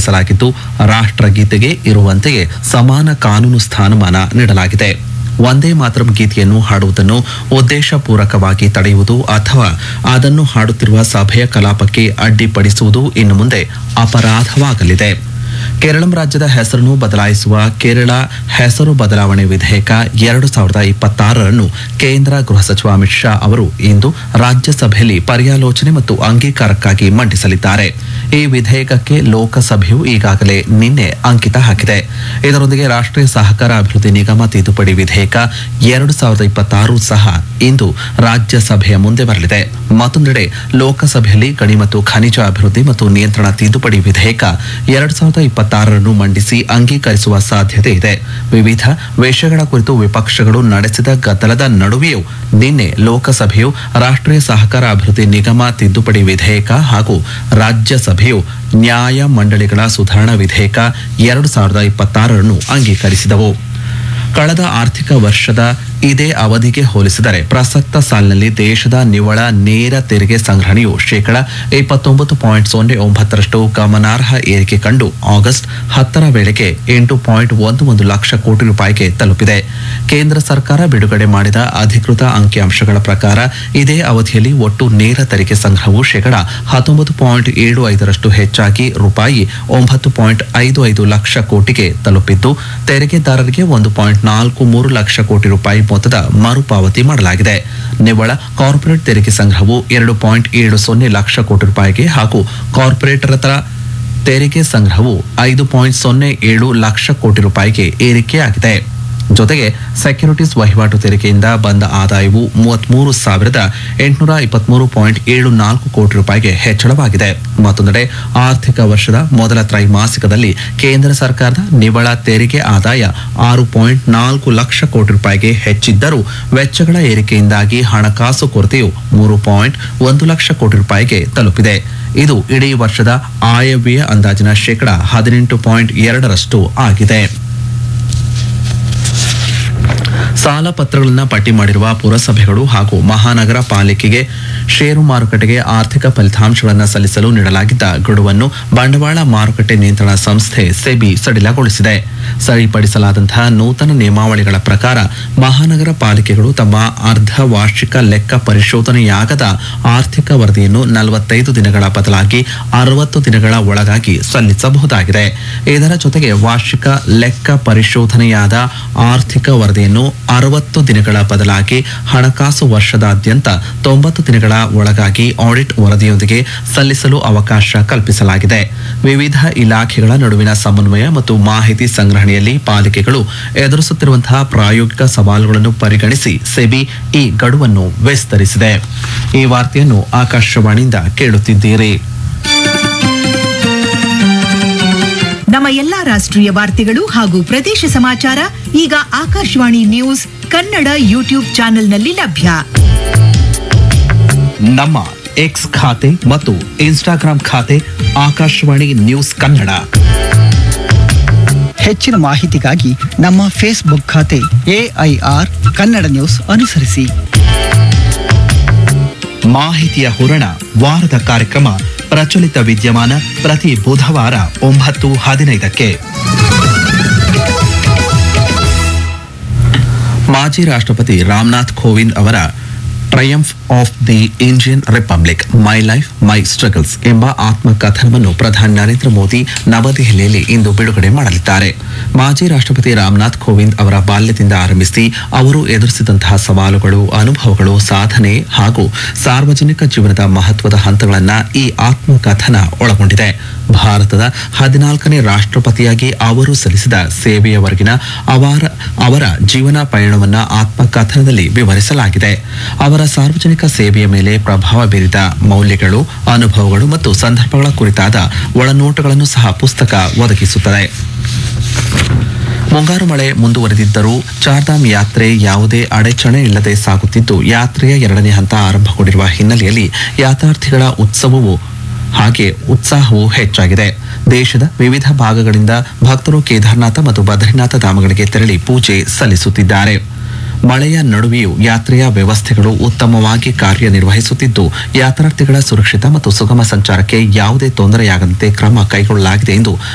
ರೂಪಿಸಲಾಗಿದ್ದು ರಾಷ್ಟ್ರಗೀತೆಗೆ ಇರುವಂತೆಯೇ ಸಮಾನ ಕಾನೂನು ಸ್ಥಾನಮಾನ ನೀಡಲಾಗಿದೆ ಒಂದೇ ಮಾತರಂ ಗೀತೆಯನ್ನು ಹಾಡುವುದನ್ನು ಉದ್ದೇಶಪೂರ್ವಕವಾಗಿ ತಡೆಯುವುದು ಅಥವಾ ಅದನ್ನು ಹಾಡುತ್ತಿರುವ ಸಭೆಯ ಕಲಾಪಕ್ಕೆ ಅಡ್ಡಿಪಡಿಸುವುದು ಇನ್ನು ಮುಂದೆ ಅಪರಾಧವಾಗಲಿದೆ ಕೇರಳಂ ರಾಜ್ಯದ ಹೆಸರನ್ನು ಬದಲಾಯಿಸುವ ಕೇರಳ ಹೆಸರು ಬದಲಾವಣೆ ವಿಧೇಯಕ ಎರಡು ಸಾವಿರದ ಇಪ್ಪತ್ತಾರರನ್ನು ಕೇಂದ್ರ ಗೃಹ ಸಚಿವ ಅಮಿತ್ ಶಾ ಅವರು ಇಂದು ರಾಜ್ಯಸಭೆಯಲ್ಲಿ ಪರ್ಯಾಲೋಚನೆ ಮತ್ತು ಅಂಗೀಕಾರಕ್ಕಾಗಿ ಮಂಡಿಸಲಿದ್ದಾರೆ ಈ ವಿಧೇಯಕಕ್ಕೆ ಲೋಕಸಭೆಯು ಈಗಾಗಲೇ ನಿನ್ನೆ ಅಂಕಿತ ಹಾಕಿದೆ ಇದರೊಂದಿಗೆ ರಾಷ್ಟ್ರೀಯ ಸಹಕಾರ ಅಭಿವೃದ್ಧಿ ನಿಗಮ ತಿದ್ದುಪಡಿ ವಿಧೇಯಕ ಎರಡು ಸಾವಿರದ ಇಪ್ಪತ್ತಾರು ಸಹ ಇಂದು ರಾಜ್ಯಸಭೆಯ ಮುಂದೆ ಬರಲಿದೆ ಮತ್ತೊಂದೆಡೆ ಲೋಕಸಭೆಯಲ್ಲಿ ಗಣಿ ಮತ್ತು ಖನಿಜ ಅಭಿವೃದ್ಧಿ ಮತ್ತು ನಿಯಂತ್ರಣ ತಿದ್ದುಪಡಿ ವಿಧೇಯಕ ಎರಡು ಸಾವಿರದ ಇಪ್ಪತ್ತಾರರನ್ನು ಮಂಡಿಸಿ ಅಂಗೀಕರಿಸುವ ಸಾಧ್ಯತೆ ಇದೆ ವಿವಿಧ ವಿಷಯಗಳ ಕುರಿತು ವಿಪಕ್ಷಗಳು ನಡೆಸಿದ ಗದ್ದಲದ ನಡುವೆಯೂ ನಿನ್ನೆ ಲೋಕಸಭೆಯು ರಾಷ್ಟ್ರೀಯ ಸಹಕಾರ ಅಭಿವೃದ್ಧಿ ನಿಗಮ ತಿದ್ದುಪಡಿ ವಿಧೇಯಕ ಹಾಗೂ ರಾಜ್ಯಸಭೆಯು ನ್ಯಾಯ ಮಂಡಳಿಗಳ ಸುಧಾರಣಾ ವಿಧೇಯಕ ಎರಡು ಸಾವಿರದ ಇಪ್ಪತ್ತಾರರನ್ನು ಅಂಗೀಕರಿಸಿದವು ಕಳೆದ ಆರ್ಥಿಕ ವರ್ಷದ ಇದೇ ಅವಧಿಗೆ ಹೋಲಿಸಿದರೆ ಪ್ರಸಕ್ತ ಸಾಲಿನಲ್ಲಿ ದೇಶದ ನಿವ್ವಳ ನೇರ ತೆರಿಗೆ ಸಂಗ್ರಹಣೆಯು ಶೇಕಡ ಇಪ್ಪತ್ತೊಂಬತ್ತು ಪಾಯಿಂಟ್ ಸೊನ್ನೆ ಒಂಬತ್ತರಷ್ಟು ಗಮನಾರ್ಹ ಏರಿಕೆ ಕಂಡು ಆಗಸ್ಟ್ ಹತ್ತರ ವೇಳೆಗೆ ಎಂಟು ಪಾಯಿಂಟ್ ಒಂದು ಒಂದು ಲಕ್ಷ ಕೋಟಿ ರೂಪಾಯಿಗೆ ತಲುಪಿದೆ ಕೇಂದ್ರ ಸರ್ಕಾರ ಬಿಡುಗಡೆ ಮಾಡಿದ ಅಧಿಕೃತ ಅಂಕಿಅಂಶಗಳ ಪ್ರಕಾರ ಇದೇ ಅವಧಿಯಲ್ಲಿ ಒಟ್ಟು ನೇರ ತೆರಿಗೆ ಸಂಗ್ರಹವು ಶೇಕಡ ಹತ್ತೊಂಬತ್ತು ಪಾಯಿಂಟ್ ಏಳು ಐದರಷ್ಟು ಹೆಚ್ಚಾಗಿ ರೂಪಾಯಿ ಒಂಬತ್ತು ಪಾಯಿಂಟ್ ಐದು ಐದು ಲಕ್ಷ ಕೋಟಿಗೆ ತಲುಪಿದ್ದು ತೆರಿಗೆದಾರರಿಗೆ ಒಂದು ಪಾಯಿಂಟ್ ನಾಲ್ಕು ಮೂರು ಲಕ್ಷ ಕೋಟಿ ರೂಪಾಯಿ ಮೊತ್ತದ ಮರುಪಾವತಿ ಮಾಡಲಾಗಿದೆ ನಿವ್ವಳ ಕಾರ್ಪೊರೇಟ್ ತೆರಿಗೆ ಸಂಗ್ರಹವು ಎರಡು ಪಾಯಿಂಟ್ ಏಳು ಸೊನ್ನೆ ಲಕ್ಷ ಕೋಟಿ ರೂಪಾಯಿಗೆ ಹಾಗೂ ಕಾರ್ಪೊರೇಟರ ತೆರಿಗೆ ಸಂಗ್ರಹವು ಐದು ಪಾಯಿಂಟ್ ಸೊನ್ನೆ ಏಳು ಲಕ್ಷ ಕೋಟಿ ರೂಪಾಯಿಗೆ ಏರಿಕೆಯಾಗಿದೆ ಜೊತೆಗೆ ಸೆಕ್ಯೂರಿಟೀಸ್ ವಹಿವಾಟು ತೆರಿಗೆಯಿಂದ ಬಂದ ಆದಾಯವು ಮೂವತ್ಮೂರು ಸಾವಿರದ ಎಂಟುನೂರ ಇಪ್ಪತ್ಮೂರು ಪಾಯಿಂಟ್ ಏಳು ನಾಲ್ಕು ಕೋಟಿ ರೂಪಾಯಿಗೆ ಹೆಚ್ಚಳವಾಗಿದೆ ಮತ್ತೊಂದೆಡೆ ಆರ್ಥಿಕ ವರ್ಷದ ಮೊದಲ ತ್ರೈಮಾಸಿಕದಲ್ಲಿ ಕೇಂದ್ರ ಸರ್ಕಾರದ ನಿವ್ವಳ ತೆರಿಗೆ ಆದಾಯ ಆರು ಪಾಯಿಂಟ್ ನಾಲ್ಕು ಲಕ್ಷ ಕೋಟಿ ರೂಪಾಯಿಗೆ ಹೆಚ್ಚಿದ್ದರೂ ವೆಚ್ಚಗಳ ಏರಿಕೆಯಿಂದಾಗಿ ಹಣಕಾಸು ಕೊರತೆಯು ಮೂರು ಪಾಯಿಂಟ್ ಒಂದು ಲಕ್ಷ ಕೋಟಿ ರೂಪಾಯಿಗೆ ತಲುಪಿದೆ ಇದು ಇಡೀ ವರ್ಷದ ಆಯವ್ಯಯ ಅಂದಾಜಿನ ಶೇಕಡ ಹದಿನೆಂಟು ಪಾಯಿಂಟ್ ಎರಡರಷ್ಟು ಆಗಿದೆ ಸಾಲ ಪತ್ರಗಳನ್ನು ಪಟ್ಟಿ ಮಾಡಿರುವ ಪುರಸಭೆಗಳು ಹಾಗೂ ಮಹಾನಗರ ಪಾಲಿಕೆಗೆ ಷೇರು ಮಾರುಕಟ್ಟೆಗೆ ಆರ್ಥಿಕ ಫಲಿತಾಂಶಗಳನ್ನು ಸಲ್ಲಿಸಲು ನೀಡಲಾಗಿದ್ದ ಗಡುವನ್ನು ಬಂಡವಾಳ ಮಾರುಕಟ್ಟೆ ನಿಯಂತ್ರಣ ಸಂಸ್ಥೆ ಸೆಬಿ ಸಡಿಲಗೊಳಿಸಿದೆ ಸರಿಪಡಿಸಲಾದಂತಹ ನೂತನ ನಿಯಮಾವಳಿಗಳ ಪ್ರಕಾರ ಮಹಾನಗರ ಪಾಲಿಕೆಗಳು ತಮ್ಮ ಅರ್ಧ ವಾರ್ಷಿಕ ಲೆಕ್ಕ ಪರಿಶೋಧನೆಯಾಗದ ಆರ್ಥಿಕ ವರದಿಯನ್ನು ನಲವತ್ತೈದು ದಿನಗಳ ಬದಲಾಗಿ ಅರವತ್ತು ದಿನಗಳ ಒಳಗಾಗಿ ಸಲ್ಲಿಸಬಹುದಾಗಿದೆ ಇದರ ಜೊತೆಗೆ ವಾರ್ಷಿಕ ಲೆಕ್ಕ ಪರಿಶೋಧನೆಯಾದ ಆರ್ಥಿಕ ವರದಿಯನ್ನು ಅರವತ್ತು ದಿನಗಳ ಬದಲಾಗಿ ಹಣಕಾಸು ವರ್ಷದಾದ್ಯಂತ ತೊಂಬತ್ತು ದಿನಗಳ ಒಳಗಾಗಿ ಆಡಿಟ್ ವರದಿಯೊಂದಿಗೆ ಸಲ್ಲಿಸಲು ಅವಕಾಶ ಕಲ್ಪಿಸಲಾಗಿದೆ ವಿವಿಧ ಇಲಾಖೆಗಳ ನಡುವಿನ ಸಮನ್ವಯ ಮತ್ತು ಮಾಹಿತಿ ಸಂಗ್ರಹಣೆಯಲ್ಲಿ ಪಾಲಿಕೆಗಳು ಎದುರಿಸುತ್ತಿರುವಂತಹ ಪ್ರಾಯೋಗಿಕ ಸವಾಲುಗಳನ್ನು ಪರಿಗಣಿಸಿ ಸೆಬಿ ಈ ಗಡುವನ್ನು ವಿಸ್ತರಿಸಿದೆ ಈ ವಾರ್ತೆಯನ್ನು ಆಕಾಶವಾಣಿಯಿಂದ ಕೇಳುತ್ತಿದ್ದೀರಿ ನಮ್ಮ ಎಲ್ಲಾ ರಾಷ್ಟ್ರೀಯ ವಾರ್ತೆಗಳು ಹಾಗೂ ಪ್ರದೇಶ ಸಮಾಚಾರ ಈಗ ಆಕಾಶವಾಣಿ ನ್ಯೂಸ್ ಕನ್ನಡ ಯೂಟ್ಯೂಬ್ ಚಾನೆಲ್ನಲ್ಲಿ ಲಭ್ಯ ನಮ್ಮ ಎಕ್ಸ್ ಖಾತೆ ಮತ್ತು ಇನ್ಸ್ಟಾಗ್ರಾಂ ಖಾತೆ ಆಕಾಶವಾಣಿ ನ್ಯೂಸ್ ಕನ್ನಡ ಹೆಚ್ಚಿನ ಮಾಹಿತಿಗಾಗಿ ನಮ್ಮ ಫೇಸ್ಬುಕ್ ಖಾತೆ ಎಐಆರ್ ಕನ್ನಡ ನ್ಯೂಸ್ ಅನುಸರಿಸಿ ಮಾಹಿತಿಯ ಹೂರಣ ವಾರದ ಕಾರ್ಯಕ್ರಮ ಪ್ರಚಲಿತ ವಿದ್ಯಮಾನ ಪ್ರತಿ ಬುಧವಾರ ಒಂಬತ್ತು ಹದಿನೈದಕ್ಕೆ ಮಾಜಿ ರಾಷ್ಟ್ರಪತಿ ರಾಮನಾಥ್ ಕೋವಿಂದ್ ಅವರ triumph of the Indian republic my life my struggles ಎಂಬ ಆತ್ಮಕಥನವನ್ನು ಪ್ರಧಾನಿ ನರೇಂದ್ರ ಮೋದಿ ನವದೆಹಲಿಯಲ್ಲಿ ಇಂದು ಬಿಡುಗಡೆ ಮಾಡಲಿದ್ದಾರೆ ಮಾಜಿ ರಾಷ್ಟ್ರಪತಿ ರಾಮನಾಥ್ ಕೋವಿಂದ್ ಅವರ ಬಾಲ್ಯದಿಂದ ಆರಂಭಿಸಿ ಅವರು ಎದುರಿಸಿದಂತಹ ಸವಾಲುಗಳು ಅನುಭವಗಳು ಸಾಧನೆ ಹಾಗೂ ಸಾರ್ವಜನಿಕ ಜೀವನದ ಮಹತ್ವದ ಹಂತಗಳನ್ನು ಈ ಆತ್ಮಕಥನ ಒಳಗೊಂಡಿದೆ ಭಾರತದ ಹದಿನಾಲ್ಕನೇ ರಾಷ್ಟ್ರಪತಿಯಾಗಿ ಅವರು ಸಲ್ಲಿಸಿದ ಸೇವೆಯವರೆಗಿನ ಅವರ ಅವರ ಜೀವನ ಪಯಣವನ್ನ ಆತ್ಮಕಥನದಲ್ಲಿ ವಿವರಿಸಲಾಗಿದೆ ಅವರ ಸಾರ್ವಜನಿಕ ಸೇವೆಯ ಮೇಲೆ ಪ್ರಭಾವ ಬೀರಿದ ಮೌಲ್ಯಗಳು ಅನುಭವಗಳು ಮತ್ತು ಸಂದರ್ಭಗಳ ಕುರಿತಾದ ಒಳನೋಟಗಳನ್ನು ಸಹ ಪುಸ್ತಕ ಒದಗಿಸುತ್ತದೆ ಮುಂಗಾರು ಮಳೆ ಮುಂದುವರೆದಿದ್ದರೂ ಚಾರ್ಧಾಮ್ ಯಾತ್ರೆ ಯಾವುದೇ ಅಡೆಚಣೆ ಇಲ್ಲದೆ ಸಾಗುತ್ತಿದ್ದು ಯಾತ್ರೆಯ ಎರಡನೇ ಹಂತ ಆರಂಭಗೊಂಡಿರುವ ಹಿನ್ನೆಲೆಯಲ್ಲಿ ಯಾತ್ರಾರ್ಥಿಗಳ ಉತ್ಸವವು ಹಾಗೆ ಉತ್ಸಾಹವೂ ಹೆಚ್ಚಾಗಿದೆ ದೇಶದ ವಿವಿಧ ಭಾಗಗಳಿಂದ ಭಕ್ತರು ಕೇದಾರ್ನಾಥ ಮತ್ತು ಬದ್ರಿನಾಥ ಧಾಮಗಳಿಗೆ ತೆರಳಿ ಪೂಜೆ ಸಲ್ಲಿಸುತ್ತಿದ್ದಾರೆ ಮಳೆಯ ನಡುವೆಯೂ ಯಾತ್ರೆಯ ವ್ಯವಸ್ಥೆಗಳು ಉತ್ತಮವಾಗಿ ಕಾರ್ಯನಿರ್ವಹಿಸುತ್ತಿದ್ದು ಯಾತ್ರಾರ್ಥಿಗಳ ಸುರಕ್ಷಿತ ಮತ್ತು ಸುಗಮ ಸಂಚಾರಕ್ಕೆ ಯಾವುದೇ ತೊಂದರೆಯಾಗದಂತೆ ಕ್ರಮ ಕೈಗೊಳ್ಳಲಾಗಿದೆ ಎಂದು